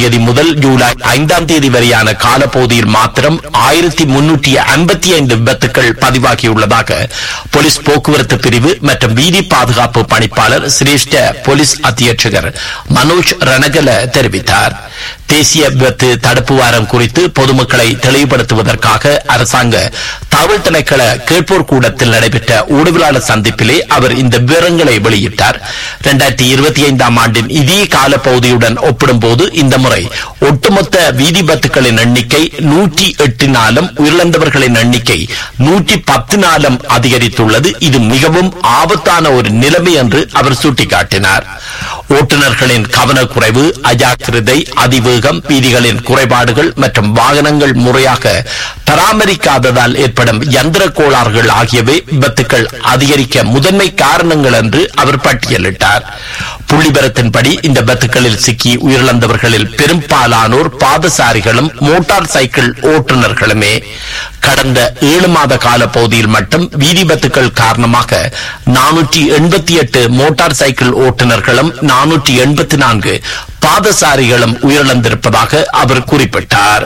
தேதி முதல் ஜூலை ஐந்தாம் தேதி வரையான காலப்பகுதியில் மாத்திரம் ஆயிரத்தி முன்னூற்றி ஐம்பத்தி ஐந்து விபத்துக்கள் பதிவாகியுள்ளதாக போலீஸ் போக்குவரத்து பிரிவு மற்றும் வீதி பாதுகாப்பு பணிப்பாளர் சிரேஷ்ட போலீஸ் அத்தியட்சகர் மனோஜ் ரணகல தெரிவித்தார் தேசிய விபத்து தடுப்பு வாரம் குறித்து பொதுமக்களை தெளிவுபடுத்துவதற்காக அரசாங்க தகவல் திணைக்கள கேட்போர் கூடத்தில் நடைபெற்ற ஊடகவியலாளர் சந்திப்பிலே அவர் இந்த விவரங்களை வெளியிட்டார் இரண்டாயிரத்தி இருபத்தி ஐந்தாம் ஆண்டின் இதே காலப்பகுதியுடன் ஒப்பிடும்போது இந்த முறை ஒட்டுமொத்த வீதி விபத்துகளின் எண்ணிக்கை நூற்றி எட்டினாலும் உயிரிழந்தவர்களின் எண்ணிக்கை நூற்றி பத்தினாலும் அதிகரித்துள்ளது இது மிகவும் ஆபத்தான ஒரு நிலைமை என்று அவர் சுட்டிக்காட்டினார் ஓட்டுநர்களின் கவனக்குறைவு அஜாக்கிரதை அதிவேகம் வீதிகளின் குறைபாடுகள் மற்றும் வாகனங்கள் முறையாக பராமரிக்காததால் ஏற்படும் யந்திர கோளாறுகள் ஆகியவை விபத்துக்கள் அதிகரிக்க முதன்மை காரணங்கள் என்று அவர் பட்டியலிட்டார் புள்ளிபரத்தின்படி இந்த விபத்துகளில் சிக்கி உயிரிழந்தவர்களில் பெரும்பாலானோர் பாதசாரிகளும் மோட்டார் சைக்கிள் ஓட்டுநர்களுமே கடந்த ஏழு மாத கால பகுதியில் மட்டும் வீதி விபத்துக்கள் காரணமாக நானூற்றி எண்பத்தி எட்டு மோட்டார் சைக்கிள் ஓட்டுநர்களும் நானூற்றி எண்பத்தி நான்கு பாதசாரிகளும் உயிரிழந்திருப்பதாக அவர் குறிப்பிட்டார்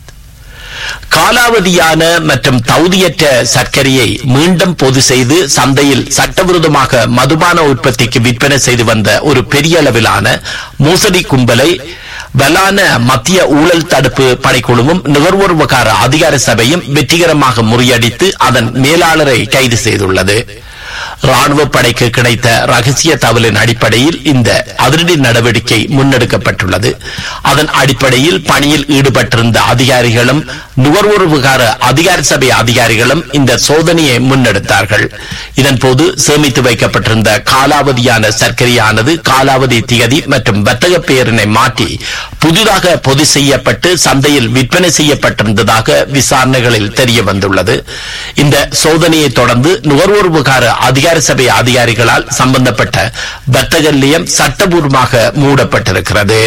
காலாவதியான மற்றும் தகுதியற்ற சர்க்கரையை மீண்டும் பொது செய்து சந்தையில் சட்டவிரோதமாக மதுபான உற்பத்திக்கு விற்பனை செய்து வந்த ஒரு பெரிய அளவிலான மோசடி கும்பலை வலான மத்திய ஊழல் தடுப்பு படைக்குழுவும் நுகர்வோர் விவகார அதிகார சபையும் வெற்றிகரமாக முறியடித்து அதன் மேலாளரை கைது செய்துள்ளது ராணுவ படைக்கு கிடைத்த ரகசிய தகவலின் அடிப்படையில் இந்த அதிரடி நடவடிக்கை முன்னெடுக்கப்பட்டுள்ளது அதன் அடிப்படையில் பணியில் ஈடுபட்டிருந்த அதிகாரிகளும் நுகர்வோர் விவகார அதிகார சபை அதிகாரிகளும் இந்த சோதனையை முன்னெடுத்தார்கள் இதன்போது சேமித்து வைக்கப்பட்டிருந்த காலாவதியான சர்க்கரையானது காலாவதி திகதி மற்றும் வர்த்தக பெயரினை மாற்றி புதிதாக பொது செய்யப்பட்டு சந்தையில் விற்பனை செய்யப்பட்டிருந்ததாக விசாரணைகளில் தெரிய வந்துள்ளது இந்த சோதனையை தொடர்ந்து நுகர்வோர் விவகார அதிகார சபை அதிகாரிகளால் சம்பந்தப்பட்ட வர்த்தக நிலையம் சட்டபூர்வமாக மூடப்பட்டிருக்கிறது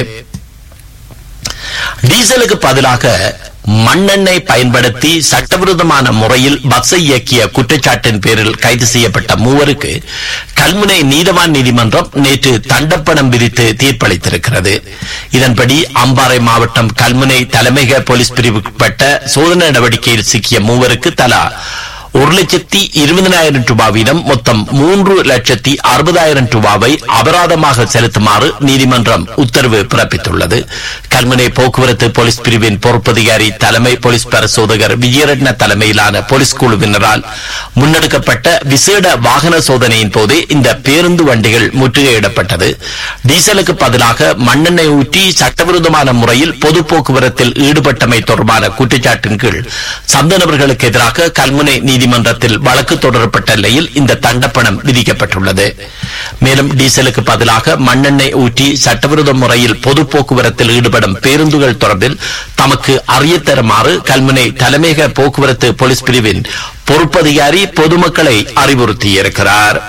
டீசலுக்கு பதிலாக மண்ணெண்ணெய் பயன்படுத்தி சட்டவிரோதமான முறையில் பஸ்ஸை இயக்கிய குற்றச்சாட்டின் பேரில் கைது செய்யப்பட்ட மூவருக்கு கல்முனை நீதவான் நீதிமன்றம் நேற்று தண்டப்பணம் விதித்து தீர்ப்பளித்திருக்கிறது இதன்படி அம்பாறை மாவட்டம் கல்முனை தலைமையக போலீஸ் பிரிவுக்குட்பட்ட சோதனை நடவடிக்கையில் சிக்கிய மூவருக்கு தலா ஒரு லட்சத்தி இருபதனாயிரம் ரூபாய் வீதம் மொத்தம் மூன்று லட்சத்தி அறுபதாயிரம் ரூபாவை அபராதமாக செலுத்துமாறு நீதிமன்றம் உத்தரவு பிறப்பித்துள்ளது கல்முனை போக்குவரத்து போலீஸ் பிரிவின் பொறுப்பதிகாரி தலைமை போலீஸ் பரிசோதகர் விஜயரட்ன தலைமையிலான போலீஸ் குழுவினரால் முன்னெடுக்கப்பட்ட விசேட வாகன சோதனையின் போதே இந்த பேருந்து வண்டிகள் முற்றுகையிடப்பட்டது டீசலுக்கு பதிலாக மண்ணெண்ணெய் ஊற்றி சட்டவிரோதமான முறையில் பொது போக்குவரத்தில் ஈடுபட்டமை தொடர்பான குற்றச்சாட்டின் கீழ் சந்தனவர்களுக்கு எதிராக கல்முனை நீதிமன்றத்தில் வழக்கு தொடரப்பட்ட நிலையில் இந்த தண்டப்பணம் விதிக்கப்பட்டுள்ளது மேலும் டீசலுக்கு பதிலாக மண்ணெண்ணெய் ஊற்றி சட்டவிரோத முறையில் பொது போக்குவரத்தில் ஈடுபடும் பேருந்துகள் தொடர்பில் தமக்கு அறிய தருமாறு கல்முனை தலைமையக போக்குவரத்து போலீஸ் பிரிவின் பொறுப்பதிகாரி பொதுமக்களை அறிவுறுத்தியிருக்கிறார்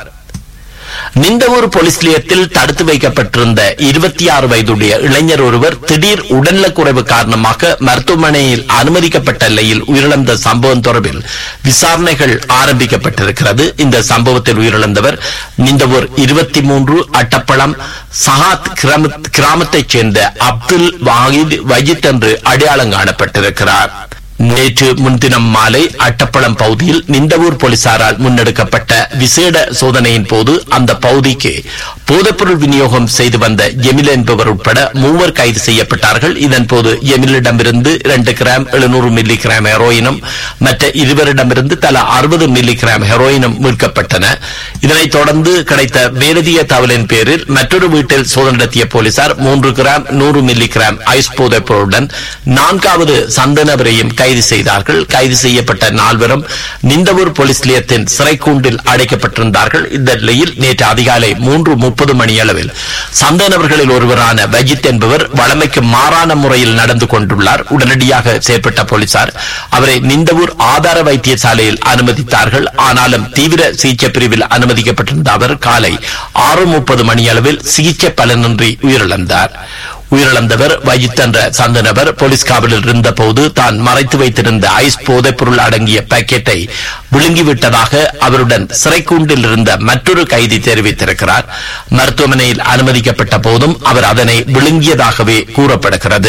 நிந்தவூர் போலீஸ் நிலையத்தில் தடுத்து வைக்கப்பட்டிருந்த இருபத்தி ஆறு வயதுடைய இளைஞர் ஒருவர் திடீர் உடல்நலக்குறைவு காரணமாக மருத்துவமனையில் அனுமதிக்கப்பட்ட நிலையில் உயிரிழந்த சம்பவம் தொடர்பில் விசாரணைகள் ஆரம்பிக்கப்பட்டிருக்கிறது இந்த சம்பவத்தில் உயிரிழந்தவர் நிந்தவூர் இருபத்தி மூன்று அட்டப்பளம் சஹாத் கிராமத்தைச் சேர்ந்த அப்துல் வாஹித் வஜித் என்று அடையாளம் காணப்பட்டிருக்கிறார் நேற்று முன்தினம் மாலை அட்டப்பளம் பகுதியில் நிந்தவூர் போலீசாரால் முன்னெடுக்கப்பட்ட விசேட சோதனையின் போது அந்த பகுதிக்கு போதைப்பொருள் விநியோகம் செய்து வந்த எமில் என்பவர் உட்பட மூவர் கைது செய்யப்பட்டார்கள் இதன்போது எமிலிடமிருந்து இரண்டு கிராம் எழுநூறு மில்லி கிராம் ஹெரோயினும் மற்ற இருவரிடமிருந்து தலா அறுபது மில்லி கிராம் ஹெரோயினும் மீட்கப்பட்டன இதனைத் தொடர்ந்து கிடைத்த வேரதிய தகவலின் பேரில் மற்றொரு வீட்டில் சோதனை நடத்திய போலீசார் மூன்று கிராம் நூறு மில்லி கிராம் ஐஸ் போதைப் பொருளுடன் நான்காவது சந்தனவரையும் கைது செய்தார்கள் கைது செய்யப்பட்ட நால்வரும் நிந்தவூர் போலீஸ் நிலையத்தின் சிறைக்கூண்டில் அடைக்கப்பட்டிருந்தார்கள் இந்த நிலையில் நேற்று அதிகாலை மூன்று முப்பது மணி அளவில் சந்தேகநபர்களில் ஒருவரான வஜித் என்பவர் வழமைக்கு மாறான முறையில் நடந்து கொண்டுள்ளார் உடனடியாக செயற்பட்ட போலீசார் அவரை நிந்தவூர் ஆதார வைத்தியசாலையில் அனுமதித்தார்கள் ஆனாலும் தீவிர சிகிச்சை பிரிவில் அனுமதிக்கப்பட்டிருந்த அவர் காலை ஆறு முப்பது மணி அளவில் சிகிச்சை பலனின்றி உயிரிழந்தார் உயிரிழந்தவர் வஜித் என்ற சந்த நபர் போலீஸ் காவலில் இருந்தபோது தான் மறைத்து வைத்திருந்த ஐஸ் போதைப் பொருள் அடங்கிய பாக்கெட்டை விழுங்கிவிட்டதாக அவருடன் சிறைக்கூண்டில் இருந்த மற்றொரு கைதி தெரிவித்திருக்கிறார் மருத்துவமனையில் அனுமதிக்கப்பட்ட போதும் அவர் அதனை விழுங்கியதாகவே கூறப்படுகிறது